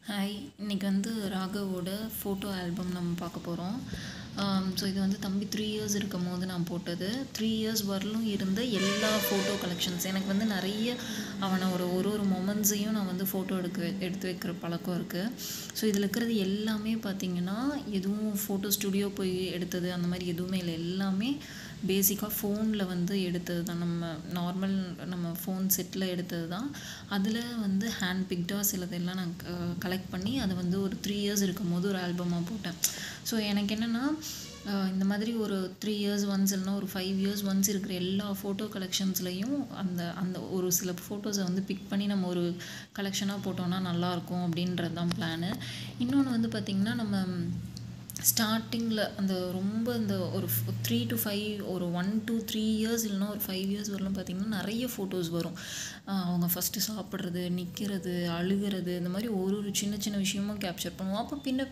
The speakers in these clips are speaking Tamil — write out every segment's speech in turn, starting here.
ஹாய் இன்னைக்கு வந்து ராகவோட ஃபோட்டோ ஆல்பம் நம்ம பார்க்க போகிறோம் ஸோ இது வந்து தம்பி த்ரீ இயர்ஸ் இருக்கும் போது நான் போட்டது த்ரீ இயர்ஸ் வரலும் இருந்த எல்லா ஃபோட்டோ கலெக்ஷன்ஸ் எனக்கு வந்து நிறைய அவனை ஒரு ஒரு ஒரு மொமெண்ட்ஸையும் நான் வந்து ஃபோட்டோ எடுக்க எடுத்து வைக்கிற பழக்கம் இருக்குது ஸோ இதில் இருக்கிறது எல்லாமே பார்த்திங்கன்னா எதுவும் ஃபோட்டோ ஸ்டுடியோ போய் எடுத்தது அந்த மாதிரி எதுவுமே இல்லை எல்லாமே பேசிக்காக ஃபோனில் வந்து எடுத்தது தான் நம்ம நார்மல் நம்ம ஃபோன் செட்டில் எடுத்தது தான் அதில் வந்து ஹேண்ட் பிக்டாக சிலதெல்லாம் நான் கலெக்ட் பண்ணி அதை வந்து ஒரு த்ரீ இயர்ஸ் இருக்கும் போது ஒரு ஆல்பமாக போட்டேன் ஸோ எனக்கு என்னென்னா இந்த மாதிரி ஒரு த்ரீ இயர்ஸ் ஒன்ஸ் இல்லைனா ஒரு ஃபைவ் இயர்ஸ் ஒன்ஸ் இருக்கிற எல்லா ஃபோட்டோ கலெக்ஷன்ஸ்லையும் அந்த அந்த ஒரு சில ஃபோட்டோஸை வந்து பிக் பண்ணி நம்ம ஒரு கலெக்ஷனாக போட்டோம்னா நல்லாயிருக்கும் அப்படின்றது தான் பிளானு இன்னொன்று வந்து பார்த்திங்கன்னா நம்ம ஸ்டார்டிங்கில் அந்த ரொம்ப இந்த ஒரு த்ரீ டு ஃபைவ் ஒரு ஒன் டூ த்ரீ இயர்ஸ் இல்லைனா ஒரு ஃபைவ் இயர்ஸ் வரலாம் பார்த்திங்கன்னா நிறைய ஃபோட்டோஸ் வரும் அவங்க ஃபஸ்ட்டு சாப்பிட்றது நிற்கிறது அழுகிறது இந்த மாதிரி ஒரு ஒரு சின்ன சின்ன விஷயமும் கேப்சர் பண்ணுவோம் அப்போ பின்ன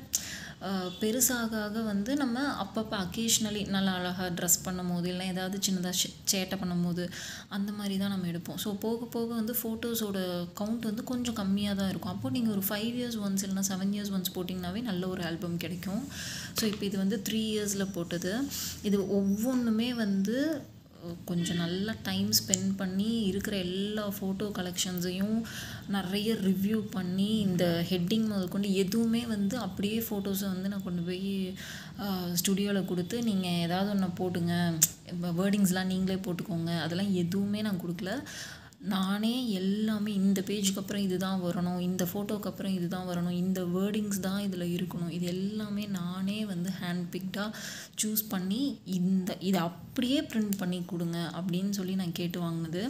பெருசாக ஆக வந்து நம்ம அப்பப்போ அக்கேஷ்னலி நல்லா அழகாக ட்ரெஸ் பண்ணும் போது இல்லை ஏதாவது சின்னதாக சேட்டை பண்ணும் போது அந்த மாதிரி தான் நம்ம எடுப்போம் ஸோ போக போக வந்து ஃபோட்டோஸோட கவுண்ட் வந்து கொஞ்சம் கம்மியாக தான் இருக்கும் அப்போது நீங்கள் ஒரு ஃபைவ் இயர்ஸ் ஒன்ஸ் இல்லைனா செவன் இயர்ஸ் ஒன்ஸ் போட்டிங்கனாவே நல்ல ஒரு ஆல்பம் கிடைக்கும் ஸோ இப்போ இது வந்து த்ரீ இயர்ஸில் போட்டது இது ஒவ்வொன்றுமே வந்து கொஞ்சம் நல்லா டைம் ஸ்பெண்ட் பண்ணி இருக்கிற எல்லா ஃபோட்டோ கலெக்ஷன்ஸையும் நிறைய ரிவ்யூ பண்ணி இந்த ஹெட்டிங் முதல் கொண்டு எதுவுமே வந்து அப்படியே ஃபோட்டோஸை வந்து நான் கொண்டு போய் ஸ்டுடியோவில் கொடுத்து நீங்கள் ஏதாவது ஒன்று போட்டுங்க வேர்டிங்ஸ்லாம் நீங்களே போட்டுக்கோங்க அதெல்லாம் எதுவுமே நான் கொடுக்கல நானே எல்லாமே இந்த பேஜுக்கு அப்புறம் இது தான் வரணும் இந்த ஃபோட்டோக்கு அப்புறம் இது தான் வரணும் இந்த வேர்டிங்ஸ் தான் இதில் இருக்கணும் இது எல்லாமே நானே வந்து ஹேண்ட் பிக்டாக சூஸ் பண்ணி இந்த இதை அப்படியே ப்ரிண்ட் பண்ணி கொடுங்க அப்படின்னு சொல்லி நான் கேட்டு வாங்கினது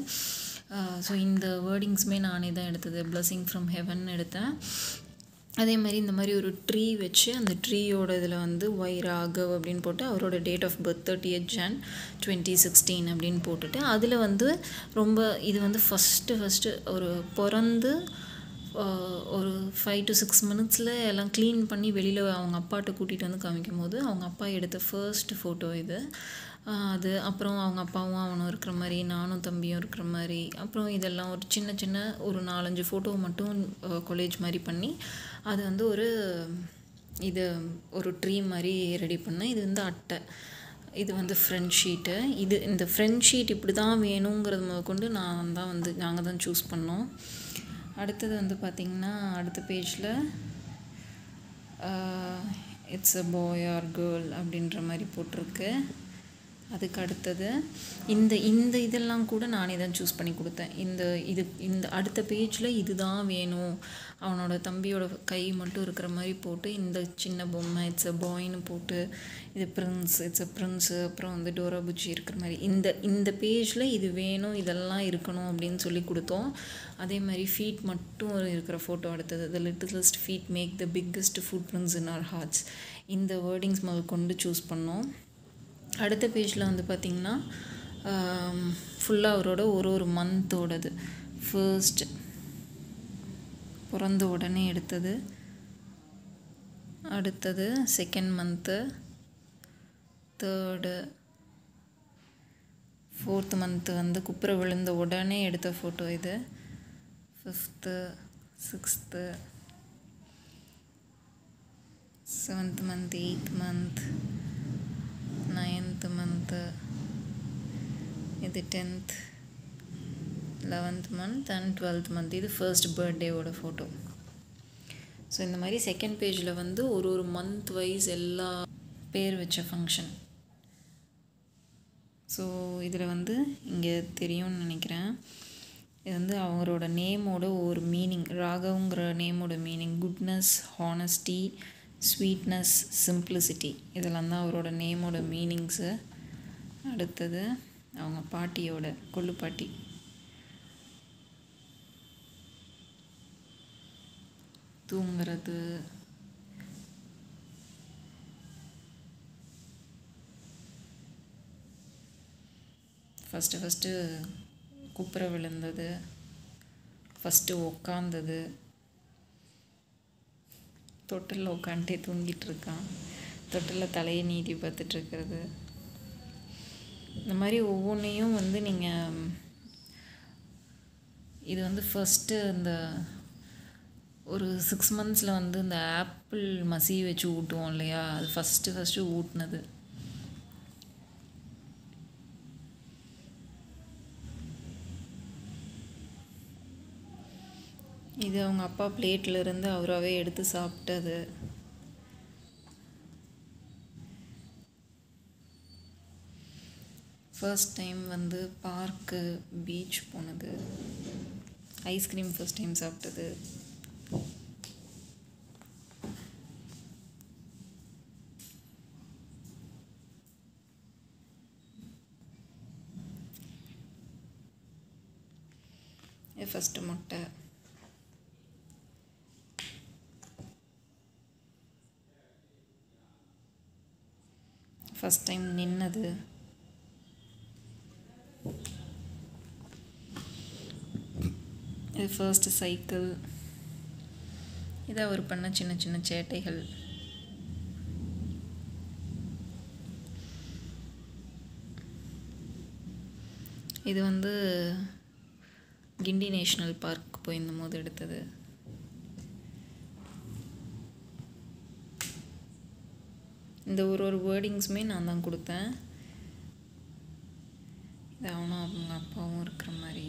ஸோ இந்த வேர்டிங்ஸுமே நானே தான் எடுத்தது பிளஸிங் ஃப்ரம் ஹெவன் எடுத்தேன் அதே மாதிரி இந்த மாதிரி ஒரு ட்ரீ வச்சு அந்த ட்ரீயோட இதில் வந்து ஒய் ராகவ் அப்படின்னு போட்டு அவரோட date of birth thirty eight Jan twenty sixteen அப்படின்னு போட்டுட்டு அதில் வந்து ரொம்ப இது வந்து ஃபஸ்ட்டு ஃபஸ்ட்டு ஒரு பிறந்து ஒரு ஃபைவ் டு சிக்ஸ் மினிட்ஸில் எல்லாம் க்ளீன் பண்ணி வெளியில் அவங்க அப்பாட்ட கூட்டிகிட்டு வந்து காமிக்கும் போது அவங்க அப்பா எடுத்த ஃபர்ஸ்ட் ஃபோட்டோ இது அது அப்புறம் அவங்க அப்பாவும் அவனும் இருக்கிற மாதிரி நானும் தம்பியும் இருக்கிற மாதிரி அப்புறம் இதெல்லாம் ஒரு சின்ன சின்ன ஒரு நாலஞ்சு ஃபோட்டோ மட்டும் கொலேஜ் மாதிரி பண்ணி அது வந்து ஒரு இது ஒரு ட்ரீ மாதிரி ரெடி பண்ணேன் இது வந்து அட்டை இது வந்து ஃப்ரெண்ட் ஷீட்டு இது இந்த ஃப்ரெண்ட் ஷீட் இப்படி தான் வேணுங்கிறது முத கொண்டு நான் தான் வந்து நாங்கள் தான் சூஸ் பண்ணோம் அடுத்தது வந்து பார்த்திங்கன்னா அடுத்த பேஜில் it's a boy or girl அப்படின்ற மாதிரி போட்டிருக்கு அதுக்கு அடுத்தது இந்த இந்த இதெல்லாம் கூட நானே தான் சூஸ் பண்ணி கொடுத்தேன் இந்த இது இந்த அடுத்த பேஜில் இது தான் வேணும் அவனோட தம்பியோட கை மட்டும் இருக்கிற மாதிரி போட்டு இந்த சின்ன பொம்மை இட்ஸ் அ பாய்னு போட்டு இது பிரின்ஸ் இட்ஸ் அ பிரின்ஸு அப்புறம் வந்து டோரா புஜ்ஜி இருக்கிற மாதிரி இந்த இந்த பேஜில் இது வேணும் இதெல்லாம் இருக்கணும் அப்படின்னு சொல்லி கொடுத்தோம் அதே மாதிரி ஃபீட் மட்டும் இருக்கிற ஃபோட்டோ எடுத்தது the littlest feet make the biggest footprints in our hearts இந்த வேர்டிங்ஸ் முதல் கொண்டு சூஸ் பண்ணோம் அடுத்த பேஜில் வந்து பார்த்திங்கன்னா ஃபுல்லாக அவரோட ஒரு ஒரு மந்தோடது ஃபர்ஸ்ட் பிறந்த உடனே எடுத்தது அடுத்தது second month third fourth month வந்து குப்புற விழுந்த உடனே எடுத்த ஃபோட்டோ இது fifth sixth seventh month eighth month ninth month இது tenth eleventh month and twelfth month இது ஃபர்ஸ்ட் பர்த்டேவோட ஃபோட்டோ ஸோ இந்த மாதிரி செகண்ட் பேஜில் வந்து ஒரு ஒரு மந்த் வைஸ் எல்லா பேர் வச்ச ஃபங்க்ஷன் ஸோ இதில் வந்து இங்கே தெரியும்னு நினைக்கிறேன் இது வந்து அவரோட நேமோட ஒரு மீனிங் ராகவுங்கிற நேமோட meaning goodness honesty sweetness simplicity இதெல்லாம் தான் அவரோட நேமோட மீனிங்ஸு அடுத்தது அவங்க பாட்டியோட கொள்ளு பாட்டி தூங்குறது ஃபஸ்ட்டு ஃபஸ்ட்டு குப்புற விழுந்தது ஃபஸ்ட்டு உக்காந்தது தொட்டிலில் உட்காந்துட்டே தூங்கிட்டு இருக்கான் தொட்டிலில் தலையை நீட்டி பார்த்துட்ருக்கிறது இந்த மாதிரி ஒவ்வொன்றையும் வந்து நீங்கள் இது வந்து ஃபஸ்ட்டு இந்த ஒரு சிக்ஸ் மந்த்ஸில் வந்து இந்த ஆப்பிள் மசி வச்சு ஊட்டுவோம் இல்லையா அது ஃபஸ்ட்டு ஃபஸ்ட்டு ஊட்டினது இது அவங்க அப்பா பிளேட்ல இருந்து அவராகவே எடுத்து சாப்பிட்டது ஃபர்ஸ்ட் டைம் வந்து பார்க்கு பீச் போனது ஐஸ்கிரீம் ஃபர்ஸ்ட் டைம் சாப்பிட்டது இது ஃபஸ்ட்டு முட்டை ஃபஸ்ட் டைம் நின்னது இது ஃபர்ஸ்ட்டு சைக்கிள் இது அவர் பண்ண சின்ன சின்ன சேட்டைகள் இது வந்து கிண்டி நேஷ்னல் பார்க் போயிருந்த போது எடுத்தது இந்த ஒரு ஒரு வேர்டிங்ஸுமே நான் தான் கொடுத்தேன் இது அவனும் அவங்க அப்பாவும் இருக்கிற மாதிரி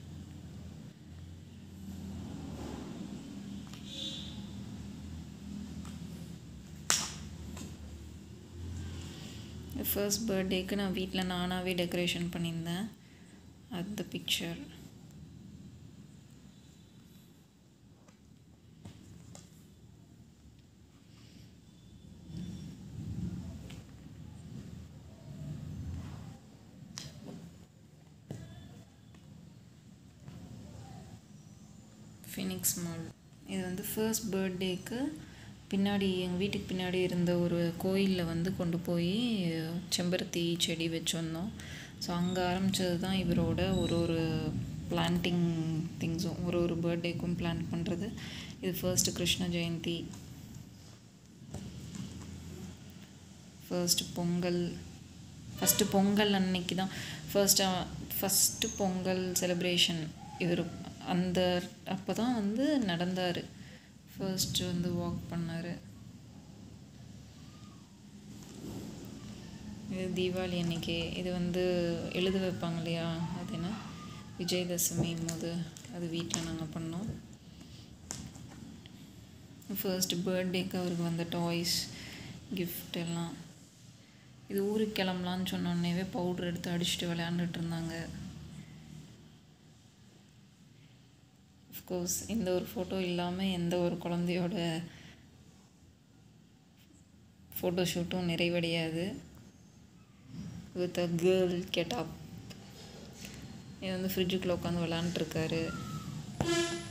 ஃபர்ஸ்ட் பர்த்டேக்கு நான் வீட்டில் நானாகவே டெக்கரேஷன் பண்ணியிருந்தேன் அந்த பிக்சர் ஃபினிக்ஸ் மால் இது வந்து ஃபர்ஸ்ட் பர்த்டேக்கு பின்னாடி எங்கள் வீட்டுக்கு பின்னாடி இருந்த ஒரு கோயிலில் வந்து கொண்டு போய் செம்பருத்தி செடி வச்சுருந்தோம் ஸோ அங்கே ஆரம்பித்தது தான் இவரோட ஒரு ஒரு பிளான்டிங் திங்ஸும் ஒரு ஒரு பர்த்டேக்கும் பிளான் பண்ணுறது இது first Krishna Jayanthi first Pongal first Pongal அன்னைக்கு தான் ஃபர்ஸ்ட் ஃபஸ்ட்டு பொங்கல் செலிப்ரேஷன் இவர் அந்த அப்போ தான் வந்து நடந்தார் ஃபர்ஸ்ட்டு வந்து வாக் பண்ணார் இது தீபாவளி அன்னைக்கு இது வந்து எழுத வைப்பாங்க இல்லையா அது என்ன விஜயதசமி போது அது வீட்டில் நாங்கள் பண்ணோம் ஃபர்ஸ்ட் பர்த்டேக்கு அவருக்கு வந்த டாய்ஸ் கிஃப்ட் எல்லாம் இது ஊருக்கு கிளம்பலான்னு சொன்னோடனேவே பவுட்ரு எடுத்து அடிச்சுட்டு விளையாண்டுட்டு இருந்தாங்க அஃப்கோர்ஸ் இந்த ஒரு ஃபோட்டோ இல்லாமல் எந்த ஒரு குழந்தையோட ஃபோட்டோ ஷூட்டும் நிறைவடையாது வித் அ கேர்ள் கெட்டப் இது வந்து ஃப்ரிட்ஜுக்குள்ளே உட்காந்து விளாண்டுருக்காரு